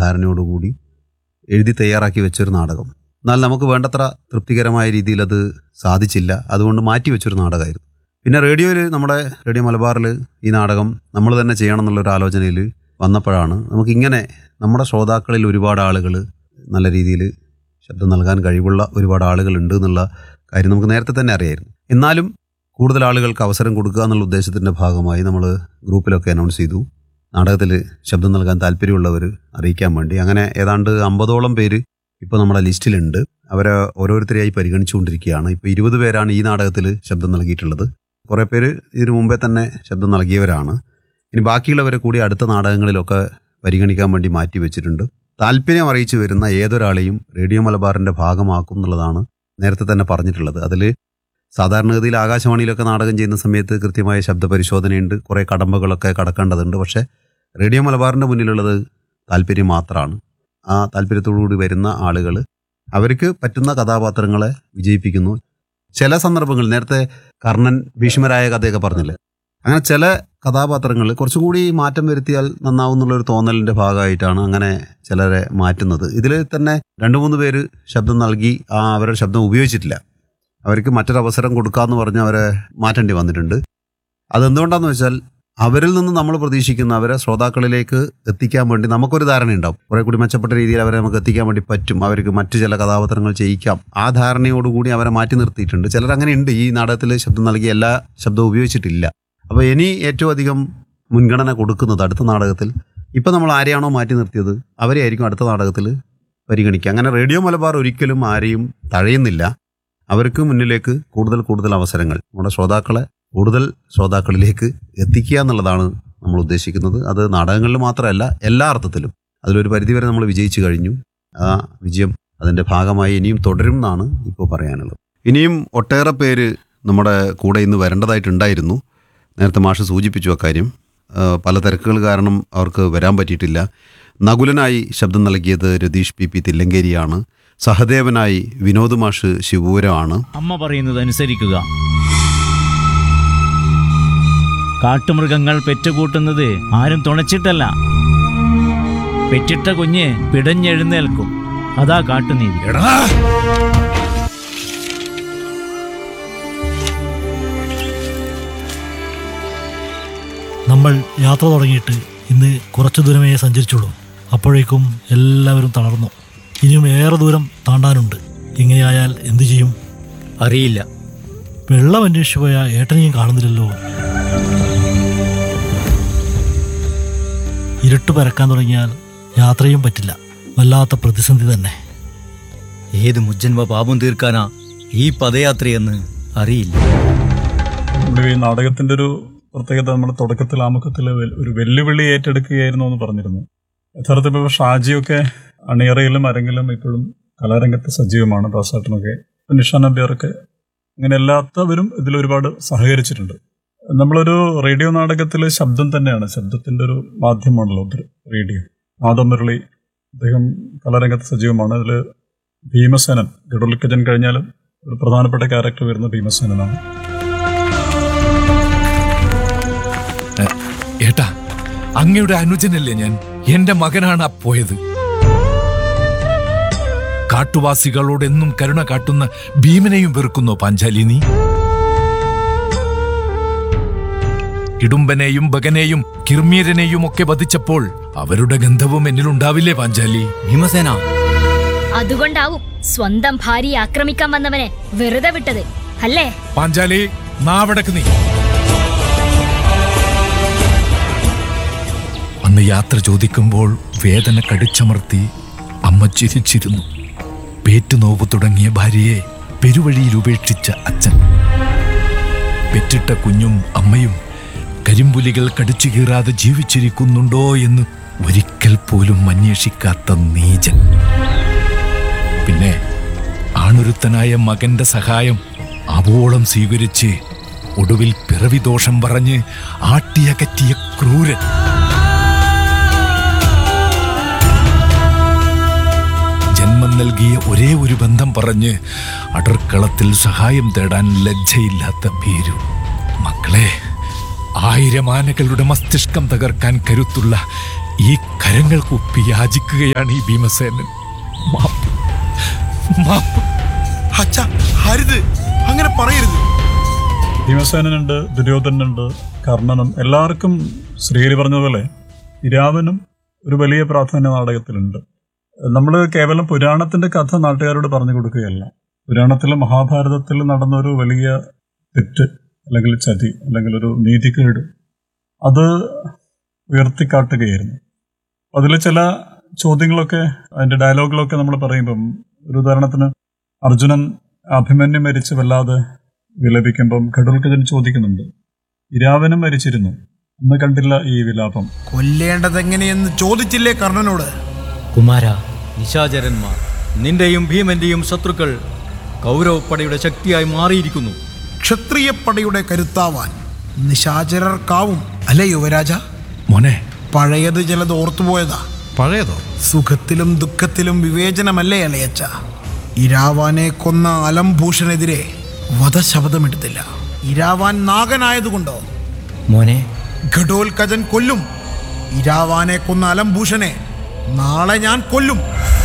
ധാരണയോടുകൂടി എഴുതി തയ്യാറാക്കി വെച്ചൊരു നാടകം എന്നാൽ നമുക്ക് വേണ്ടത്ര തൃപ്തികരമായ രീതിയിൽ അത് സാധിച്ചില്ല അതുകൊണ്ട് മാറ്റി വെച്ചൊരു നാടകമായിരുന്നു പിന്നെ റേഡിയോയിൽ നമ്മുടെ റേഡിയോ മലബാറിൽ ഈ നാടകം നമ്മൾ തന്നെ ചെയ്യണം എന്നുള്ളൊരു ആലോചനയിൽ വന്നപ്പോഴാണ് നമുക്കിങ്ങനെ നമ്മുടെ ശ്രോതാക്കളിൽ ഒരുപാട് ആളുകൾ നല്ല രീതിയിൽ ശബ്ദം നൽകാൻ കഴിവുള്ള ഒരുപാട് ആളുകളുണ്ട് എന്നുള്ള കാര്യം നമുക്ക് നേരത്തെ തന്നെ അറിയായിരുന്നു എന്നാലും കൂടുതൽ ആളുകൾക്ക് അവസരം കൊടുക്കുക എന്നുള്ള ഉദ്ദേശത്തിൻ്റെ ഭാഗമായി നമ്മൾ ഗ്രൂപ്പിലൊക്കെ അനൗൺസ് ചെയ്തു നാടകത്തിൽ ശബ്ദം നൽകാൻ താല്പര്യമുള്ളവർ അറിയിക്കാൻ വേണ്ടി അങ്ങനെ ഏതാണ്ട് അമ്പതോളം പേര് ഇപ്പോൾ നമ്മുടെ ലിസ്റ്റിലുണ്ട് അവരെ ഓരോരുത്തരെയായി പരിഗണിച്ചുകൊണ്ടിരിക്കുകയാണ് ഇപ്പോൾ ഇരുപത് പേരാണ് ഈ നാടകത്തിൽ ശബ്ദം നൽകിയിട്ടുള്ളത് കുറേ പേര് ഇതിനു മുമ്പേ തന്നെ ശബ്ദം നൽകിയവരാണ് ഇനി ബാക്കിയുള്ളവരെ കൂടി അടുത്ത നാടകങ്ങളിലൊക്കെ പരിഗണിക്കാൻ വേണ്ടി മാറ്റി വെച്ചിട്ടുണ്ട് താല്പര്യം അറിയിച്ചു വരുന്ന ഏതൊരാളെയും റേഡിയോ മലബാറിൻ്റെ ഭാഗമാക്കും എന്നുള്ളതാണ് നേരത്തെ തന്നെ പറഞ്ഞിട്ടുള്ളത് അതിൽ സാധാരണഗതിയിൽ ആകാശവാണിയിലൊക്കെ നാടകം ചെയ്യുന്ന സമയത്ത് കൃത്യമായ ശബ്ദ പരിശോധനയുണ്ട് കുറേ കടമ്പകളൊക്കെ കടക്കേണ്ടതുണ്ട് പക്ഷേ റേഡിയോ മലബാറിൻ്റെ മുന്നിലുള്ളത് താല്പര്യം മാത്രമാണ് ആ താല്പര്യത്തോടുകൂടി വരുന്ന ആളുകൾ അവർക്ക് പറ്റുന്ന കഥാപാത്രങ്ങളെ വിജയിപ്പിക്കുന്നു ചില സന്ദർഭങ്ങൾ നേരത്തെ കർണൻ ഭീഷ്മരായ കഥയൊക്കെ പറഞ്ഞില്ലേ അങ്ങനെ ചില കഥാപാത്രങ്ങൾ കുറച്ചുകൂടി മാറ്റം വരുത്തിയാൽ നന്നാവും എന്നുള്ളൊരു തോന്നലിൻ്റെ ഭാഗമായിട്ടാണ് അങ്ങനെ ചിലരെ മാറ്റുന്നത് ഇതിൽ തന്നെ രണ്ട് മൂന്ന് പേര് ശബ്ദം നൽകി ആ അവരുടെ ശബ്ദം ഉപയോഗിച്ചിട്ടില്ല അവർക്ക് മറ്റൊരു അവസരം കൊടുക്കാമെന്ന് പറഞ്ഞ് അവരെ മാറ്റേണ്ടി വന്നിട്ടുണ്ട് അതെന്തുകൊണ്ടാന്ന് വെച്ചാൽ അവരിൽ നിന്ന് നമ്മൾ പ്രതീക്ഷിക്കുന്ന അവരെ ശ്രോതാക്കളിലേക്ക് എത്തിക്കാൻ വേണ്ടി നമുക്കൊരു ധാരണയുണ്ടാവും കുറെ കൂടി മെച്ചപ്പെട്ട രീതിയിൽ അവരെ നമുക്ക് എത്തിക്കാൻ വേണ്ടി പറ്റും അവർക്ക് മറ്റു ചില കഥാപാത്രങ്ങൾ ചെയ്യിക്കാം ആ ധാരണയോടുകൂടി അവരെ മാറ്റി നിർത്തിയിട്ടുണ്ട് ചിലർ അങ്ങനെ ഉണ്ട് ഈ നാടകത്തിൽ ശബ്ദം നൽകി എല്ലാ ശബ്ദവും ഉപയോഗിച്ചിട്ടില്ല അപ്പോൾ ഇനി ഏറ്റവും അധികം മുൻഗണന കൊടുക്കുന്നത് അടുത്ത നാടകത്തിൽ ഇപ്പം നമ്മൾ ആരെയാണോ മാറ്റി നിർത്തിയത് അവരെ ആയിരിക്കും അടുത്ത നാടകത്തിൽ പരിഗണിക്കുക അങ്ങനെ റേഡിയോ മലബാർ ഒരിക്കലും ആരെയും തഴയുന്നില്ല അവർക്ക് മുന്നിലേക്ക് കൂടുതൽ കൂടുതൽ അവസരങ്ങൾ നമ്മുടെ ശ്രോതാക്കളെ കൂടുതൽ ശ്രോതാക്കളിലേക്ക് എത്തിക്കുക എന്നുള്ളതാണ് നമ്മൾ ഉദ്ദേശിക്കുന്നത് അത് നാടകങ്ങളിൽ മാത്രമല്ല എല്ലാ അർത്ഥത്തിലും അതിലൊരു പരിധിവരെ നമ്മൾ വിജയിച്ചു കഴിഞ്ഞു ആ വിജയം അതിൻ്റെ ഭാഗമായി ഇനിയും തുടരും എന്നാണ് ഇപ്പോൾ പറയാനുള്ളത് ഇനിയും ഒട്ടേറെ പേര് നമ്മുടെ കൂടെ ഇന്ന് വരേണ്ടതായിട്ടുണ്ടായിരുന്നു നേരത്തെ മാഷ് സൂചിപ്പിച്ചു അക്കാര്യം ആ, പല തിരക്കുകൾ കാരണം അവർക്ക് വരാൻ പറ്റിയിട്ടില്ല നകുലനായി ശബ്ദം നൽകിയത് രതീഷ് പി പി തില്ലങ്കേരിയാണ് സഹദേവനായി വിനോദ് മാഷ് ശിവപുരമാണ് അമ്മ പറയുന്നത് അനുസരിക്കുക കാട്ടുമൃഗങ്ങൾ പെറ്റുകൂട്ടുന്നത് ആരും തുണച്ചിട്ടല്ല പെറ്റിട്ട കുഞ്ഞ് പിടഞ്ഞെഴുന്നേൽക്കും അതാ കാട്ടുനീതി എടാ നമ്മൾ യാത്ര തുടങ്ങിയിട്ട് ഇന്ന് കുറച്ചു ദൂരമേ സഞ്ചരിച്ചുള്ളൂ അപ്പോഴേക്കും എല്ലാവരും തളർന്നു ഇനിയും ഏറെ ദൂരം താണ്ടാനുണ്ട് ഇങ്ങനെയായാൽ എന്തു ചെയ്യും അറിയില്ല വെള്ളം അന്വേഷിച്ചു പോയ ഏട്ടനെയും കാണുന്നില്ലല്ലോ ഇരുട്ട് പരക്കാൻ തുടങ്ങിയാൽ യാത്രയും പറ്റില്ല വല്ലാത്ത പ്രതിസന്ധി തന്നെ ഏത് മുജ്ജന്മ പാപം തീർക്കാനാ ഈ പദയാത്രയെന്ന് അറിയില്ല നമ്മുടെ ഈ നാടകത്തിന്റെ ഒരു പ്രത്യേകത നമ്മൾ തുടക്കത്തിൽ ആമുഖത്തിൽ വെ- ഒരു വെല്ലുവിളി ഏറ്റെടുക്കുകയായിരുന്നു എന്ന് പറഞ്ഞിരുന്നു യഥാർത്ഥത്തിൽ ഇപ്പോൾ ഷാജിയൊക്കെ അണിയറയിലും അരങ്ങിലും ഇപ്പോഴും കലാരംഗത്ത് സജീവമാണ് ദാസാട്ടനൊക്കെ നിഷാൻ നമ്പ്യാറൊക്കെ അങ്ങനെ എല്ലാത്തവരും ഇതിൽ ഒരുപാട് സഹകരിച്ചിട്ടുണ്ട് നമ്മളൊരു റേഡിയോ നാടകത്തിൽ ശബ്ദം തന്നെയാണ് ശബ്ദത്തിന്റെ ഒരു മാധ്യമമാണല്ലോ ഇത് റേഡിയോ മാധവമുരളി അദ്ദേഹം കലാരംഗത്ത് സജീവമാണ് അതിൽ ഭീമസേനൻ ഗഡുലിക്കജൻ കഴിഞ്ഞാലും ഒരു പ്രധാനപ്പെട്ട ക്യാരക്ടർ വരുന്ന ഭീമസേനനാണ് ഏട്ടാ അങ്ങയുടെ അനുജനല്ലേ ഞാൻ എന്റെ മകനാണ് ആ പോയത് കാട്ടുവാസികളോട് എന്നും കരുണ കാട്ടുന്ന ഭീമനെയും വെറുക്കുന്നോ പാഞ്ചാലി നീ ഇടുമ്പനെയും ബകനെയും കിർമീരനെയും ഒക്കെ വധിച്ചപ്പോൾ അവരുടെ ഗന്ധവും എന്നിലുണ്ടാവില്ലേ പാഞ്ചാലി ഭീമസേന അതുകൊണ്ടാവും സ്വന്തം ഭാര്യയെ ആക്രമിക്കാൻ വന്നവനെ വെറുതെ വിട്ടത് അല്ലേ പാഞ്ചാലി നാവടക്ക് നീ അന്ന് യാത്ര ചോദിക്കുമ്പോൾ വേദന കടിച്ചമർത്തി അമ്മ ചിരിച്ചിരുന്നു പേറ്റുനോവ് തുടങ്ങിയ ഭാര്യയെ പെരുവഴിയിൽ ഉപേക്ഷിച്ച അച്ഛൻ പെറ്റിട്ട കുഞ്ഞും അമ്മയും കരിമ്പുലികൾ കടിച്ചു കീറാതെ ജീവിച്ചിരിക്കുന്നുണ്ടോ എന്ന് ഒരിക്കൽ പോലും അന്വേഷിക്കാത്ത നീചൻ പിന്നെ ആണൊരുത്തനായ മകന്റെ സഹായം അവോളം സ്വീകരിച്ച് ഒടുവിൽ പിറവി ദോഷം പറഞ്ഞ് ആട്ടിയകറ്റിയ ക്രൂരൻ ജന്മം നൽകിയ ഒരേ ഒരു ബന്ധം പറഞ്ഞ് അടർക്കളത്തിൽ സഹായം തേടാൻ ലജ്ജയില്ലാത്ത ഭീരു മക്കളെ ആയിരം ആനകളുടെ മസ്തിഷ്കം തകർക്കാൻ കരുത്തുള്ള ഈ കരങ്ങൾ കുപ്പി യാചിക്കുകയാണ് ഈ ഭീമസേനൻ മാപ്പ് മാപ്പ് അച്ഛ ഹരിത് അങ്ങനെ പറയരുത് ഭീമസേനനുണ്ട് ദുര്യോധനുണ്ട് കർണനും എല്ലാവർക്കും ശ്രീഹരി പറഞ്ഞതുപോലെ ഇരാവനും ഒരു വലിയ പ്രാധാന്യ നാടകത്തിലുണ്ട് നമ്മൾ കേവലം പുരാണത്തിന്റെ കഥ നാട്ടുകാരോട് പറഞ്ഞു കൊടുക്കുകയല്ല പുരാണത്തിലും മഹാഭാരതത്തിലും നടന്ന ഒരു വലിയ തെറ്റ് അല്ലെങ്കിൽ ചതി അല്ലെങ്കിൽ ഒരു നീതികേട് അത് ഉയർത്തിക്കാട്ടുകയായിരുന്നു അതിൽ ചില ചോദ്യങ്ങളൊക്കെ അതിന്റെ ഡയലോഗുകളൊക്കെ നമ്മൾ പറയുമ്പം ഒരു ഉദാഹരണത്തിന് അർജുനൻ അഭിമന്യം മരിച്ച് വല്ലാതെ വിലപിക്കുമ്പം ഘടോൽക്കജൻ ചോദിക്കുന്നുണ്ട് ഇരാവനും മരിച്ചിരുന്നു അന്ന് കണ്ടില്ല ഈ വിലാപം കൊല്ലേണ്ടതെങ്ങനെയെന്ന് ചോദിച്ചില്ലേ കർണനോട് കുമാര നിശാചരന്മാർ നിന്റെയും ഭീമന്റെയും ശത്രുക്കൾ കൗരവപ്പടയുടെ ശക്തിയായി മാറിയിരിക്കുന്നു ക്ഷത്രിയപ്പടയുടെ കരുത്താവാൻ നിശാചരർക്കാവും അല്ലേ യുവരാജ മോനെ പഴയത് ചിലത് ഓർത്തുപോയതാ പഴയതോ സുഖത്തിലും ദുഃഖത്തിലും വിവേചനമല്ലേ അലയച്ച ഇരാവാനെ കൊന്ന അലംഭൂഷണെതിരെ വധശബ്ദമെടുത്തില്ല ഇരാവാൻ നാഗനായതുകൊണ്ടോ മോനെ ഘടോൽക്കജൻ കൊല്ലും ഇരാവാനെ കൊന്ന അലംഭൂഷനെ നാളെ ഞാൻ കൊല്ലും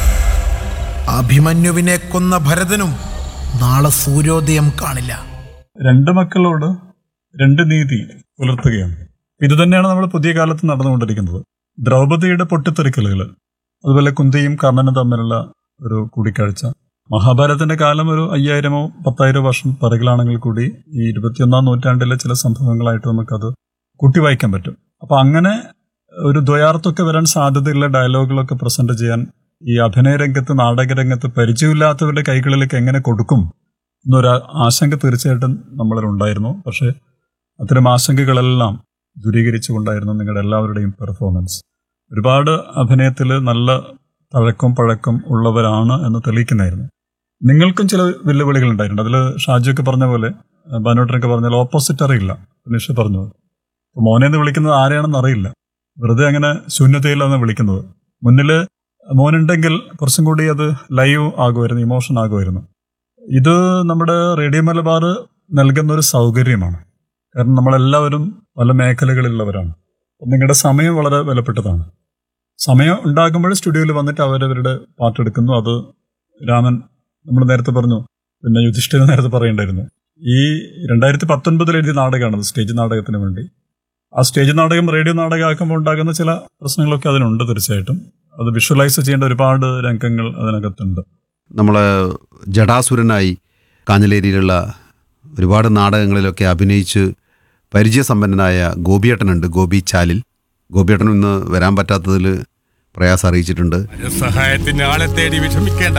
അഭിമന്യുവിനെ കൊന്ന ഭരതനും നാളെ സൂര്യോദയം കാണില്ല രണ്ട് മക്കളോട് രണ്ട് നീതി പുലർത്തുകയാണ് ഇത് തന്നെയാണ് നമ്മൾ പുതിയ കാലത്ത് നടന്നുകൊണ്ടിരിക്കുന്നത് ദ്രൗപദിയുടെ പൊട്ടിത്തെറിക്കലുകൾ അതുപോലെ കുന്തിയും കർണനും തമ്മിലുള്ള ഒരു കൂടിക്കാഴ്ച മഹാഭാരതത്തിന്റെ കാലം ഒരു അയ്യായിരമോ പത്തായിരമോ വർഷം പിറകിലാണെങ്കിൽ കൂടി ഈ ഇരുപത്തിയൊന്നാം നൂറ്റാണ്ടിലെ ചില സംഭവങ്ങളായിട്ട് നമുക്കത് കൂട്ടി വായിക്കാൻ പറ്റും അപ്പൊ അങ്ങനെ ഒരു ദ്വയാർത്ഥമൊക്കെ വരാൻ സാധ്യതയുള്ള ഡയലോഗുകളൊക്കെ പ്രസന്റ് ചെയ്യാൻ ഈ അഭിനയ രംഗത്ത് നാടകരംഗത്ത് പരിചയമില്ലാത്തവരുടെ കൈകളിലേക്ക് എങ്ങനെ കൊടുക്കും എന്നൊരു ആശങ്ക തീർച്ചയായിട്ടും നമ്മളിൽ ഉണ്ടായിരുന്നു പക്ഷേ അത്തരം ആശങ്കകളെല്ലാം ദൂരീകരിച്ചുകൊണ്ടായിരുന്നു നിങ്ങളുടെ എല്ലാവരുടെയും പെർഫോമൻസ് ഒരുപാട് അഭിനയത്തിൽ നല്ല തഴക്കം പഴക്കം ഉള്ളവരാണ് എന്ന് തെളിയിക്കുന്നതായിരുന്നു നിങ്ങൾക്കും ചില വെല്ലുവിളികൾ ഉണ്ടായിട്ടുണ്ട് അതിൽ ഷാജിയൊക്കെ പറഞ്ഞ പോലെ ബാനോട്ടനൊക്കെ പറഞ്ഞ പോലെ ഓപ്പോസിറ്റ് അറിയില്ല നിഷ പറഞ്ഞു അപ്പൊ മോനെ എന്ന് വിളിക്കുന്നത് ആരെയാണെന്ന് അറിയില്ല വെറുതെ അങ്ങനെ ശൂന്യതയിലാണ് വിളിക്കുന്നത് മുന്നിൽ മോനുണ്ടെങ്കിൽ കുറച്ചും കൂടി അത് ലൈവ് ആകുമായിരുന്നു ഇമോഷൻ ആകുമായിരുന്നു ഇത് നമ്മുടെ റേഡിയോ മലബാർ നൽകുന്ന ഒരു സൗകര്യമാണ് കാരണം നമ്മളെല്ലാവരും പല മേഖലകളിലുള്ളവരാണ് അപ്പം നിങ്ങളുടെ സമയം വളരെ വിലപ്പെട്ടതാണ് സമയം ഉണ്ടാകുമ്പോൾ സ്റ്റുഡിയോയിൽ വന്നിട്ട് അവരവരുടെ പാട്ടെടുക്കുന്നു അത് രാമൻ നമ്മൾ നേരത്തെ പറഞ്ഞു പിന്നെ യുധിഷ്ഠിരൻ നേരത്തെ പറയണ്ടായിരുന്നു ഈ രണ്ടായിരത്തി പത്തൊൻപതിൽ എഴുതിയ നാടകമാണ് സ്റ്റേജ് നാടകത്തിന് വേണ്ടി ആ സ്റ്റേജ് നാടകം റേഡിയോ നാടകമാക്കുമ്പോൾ ഉണ്ടാകുന്ന ചില പ്രശ്നങ്ങളൊക്കെ അതിനുണ്ട് തീർച്ചയായിട്ടും അത് വിഷ്വലൈസ് ചെയ്യേണ്ട ഒരുപാട് രംഗങ്ങൾ അതിനകത്തുണ്ട് നമ്മളെ ജടാസുരനായി കാഞ്ഞലേരിയിലുള്ള ഒരുപാട് നാടകങ്ങളിലൊക്കെ അഭിനയിച്ച് പരിചയസമ്പന്നനായ ഗോപിയേട്ടനുണ്ട് ഗോപി ചാലിൽ ഗോപിയേട്ടൻ ഇന്ന് വരാൻ പറ്റാത്തതിൽ പ്രയാസം അറിയിച്ചിട്ടുണ്ട് സഹായത്തിന് ആളെ തേടി വിഷമിക്കേണ്ട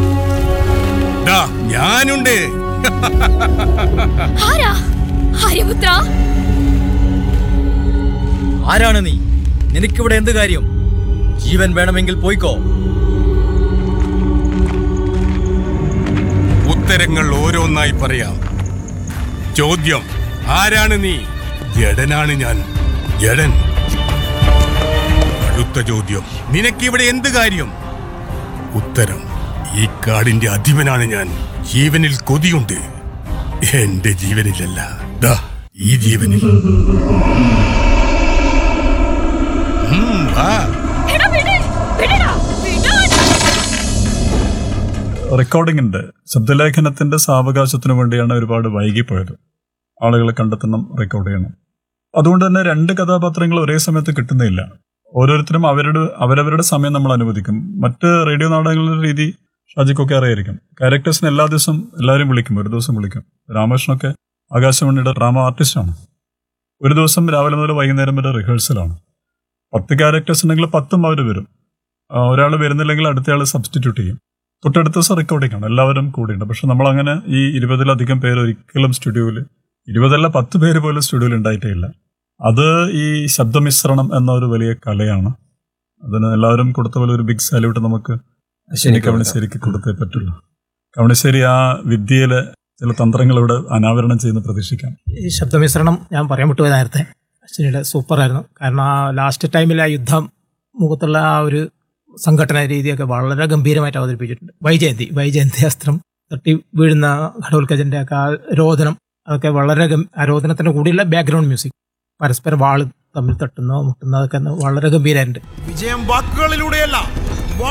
ദാ, ഞാനുണ്ട് ആരാ ആര്യപുത്ര ആരാണ് നീ നിനക്കിവിടെ എന്ത് കാര്യം ജീവൻ വേണമെങ്കിൽ പോയിക്കോ ഉത്തരങ്ങൾ ഓരോന്നായി പറയാം ചോദ്യം ആരാണ് നീ ജഡനാണ് ഞാൻ ജഡൻ അടുത്ത ചോദ്യം നിനക്കിവിടെ എന്ത് കാര്യം ഉത്തരം ഈ കാടിന്റെ അധിപനാണ് ഞാൻ ജീവനിൽ കൊതിയുണ്ട് എന്റെ ജീവനിലല്ല ദാ ഈ ജീവനിൽ ഉം, വാ എടാ വിട് വിടടാ വിടാൻ റെക്കോർഡിങ്ങിന്റെ ശബ്ദലേഖനത്തിന്റെ സാവകാശത്തിന് വേണ്ടിയാണ് ഒരുപാട് വൈകിപ്പോയത് ആളുകളെ കണ്ടെത്തണം റെക്കോർഡ് ചെയ്യണം അതുകൊണ്ട് തന്നെ രണ്ട് കഥാപാത്രങ്ങൾ ഒരേ സമയത്ത് കിട്ടുന്നില്ല ഓരോരുത്തരും അവരുടെ അവരവരുടെ സമയം നമ്മൾ അനുവദിക്കും മറ്റ് റേഡിയോ നാടകങ്ങളുടെ രീതി ഷാജിക്കൊക്കെ അറിയായിരിക്കും ക്യാരക്ടേഴ്സിന് എല്ലാ ദിവസവും എല്ലാവരും വിളിക്കും ഒരു ദിവസം വിളിക്കും രാമകൃഷ്ണനൊക്കെ ആകാശവാണിയുടെ ഡ്രാമ ആർട്ടിസ്റ്റാണ് ഒരു ദിവസം രാവിലെ മുതൽ വൈകുന്നേരം വരെ റിഹേഴ്സലാണ് പത്ത് ക്യാരക്ടേഴ്സ് ഉണ്ടെങ്കിൽ പത്തും അവർ വരും ഒരാൾ വരുന്നില്ലെങ്കിൽ അടുത്തയാൾ സബ്സ്റ്റിറ്റ്യൂട്ട് ചെയ്യും തൊട്ടടുത്ത ദിവസം റെക്കോർഡിംഗ് ആണ് എല്ലാവരും കൂടിയുണ്ട് പക്ഷെ നമ്മൾ അങ്ങനെ ഈ ഇരുപതിലധികം പേര് ഒരിക്കലും സ്റ്റുഡിയോയിൽ ഇരുപതല്ല പത്ത് പേര് പോലും സ്റ്റുഡിയോയിൽ ഉണ്ടായിട്ടേ ഇല്ല അത് ഈ ശബ്ദമിശ്രണം എന്ന ഒരു വലിയ കലയാണ് അതിന് എല്ലാവരും കൊടുത്ത പോലെ ഒരു ബിഗ് സാല്യൂട്ട് നമുക്ക് ശനി കവണശ്ശേരിക്ക് കൊടുത്തേ പറ്റുള്ളൂ കവണശ്ശേരി ആ വിദ്യയിലെ ചില തന്ത്രങ്ങൾ ഇവിടെ അനാവരണം ചെയ്യുന്ന പ്രതീക്ഷിക്കാം ഈ ശബ്ദമിശ്രണം ഞാൻ പറയാൻ വിട്ടുപോയ നേരത്തെ അശ്വിനിയുടെ സൂപ്പറായിരുന്നു കാരണം ആ ലാസ്റ്റ് ടൈമിൽ ആ യുദ്ധം മുഖത്തുള്ള ആ ഒരു സംഘടന രീതിയൊക്കെ വളരെ ഗംഭീരമായിട്ട് അവതരിപ്പിച്ചിട്ടുണ്ട് വൈജയന്തി വൈജയന്തി അസ്ത്രം തട്ടി വീഴുന്ന ഘടോൽക്കജന്റെ ഒക്കെ ആ രോദനം അതൊക്കെ വളരെ ഗം- ആ രോദനത്തിന്റെ കൂടെയുള്ള ബാക്ക്ഗ്രൗണ്ട് മ്യൂസിക് പരസ്പരം വാള് തമ്മിൽ തട്ടുന്നോ മുട്ടുന്നതൊക്കെ വളരെ ഗംഭീരമായിട്ടുണ്ട് വിജയം വാക്കുകളിലൂടെയല്ല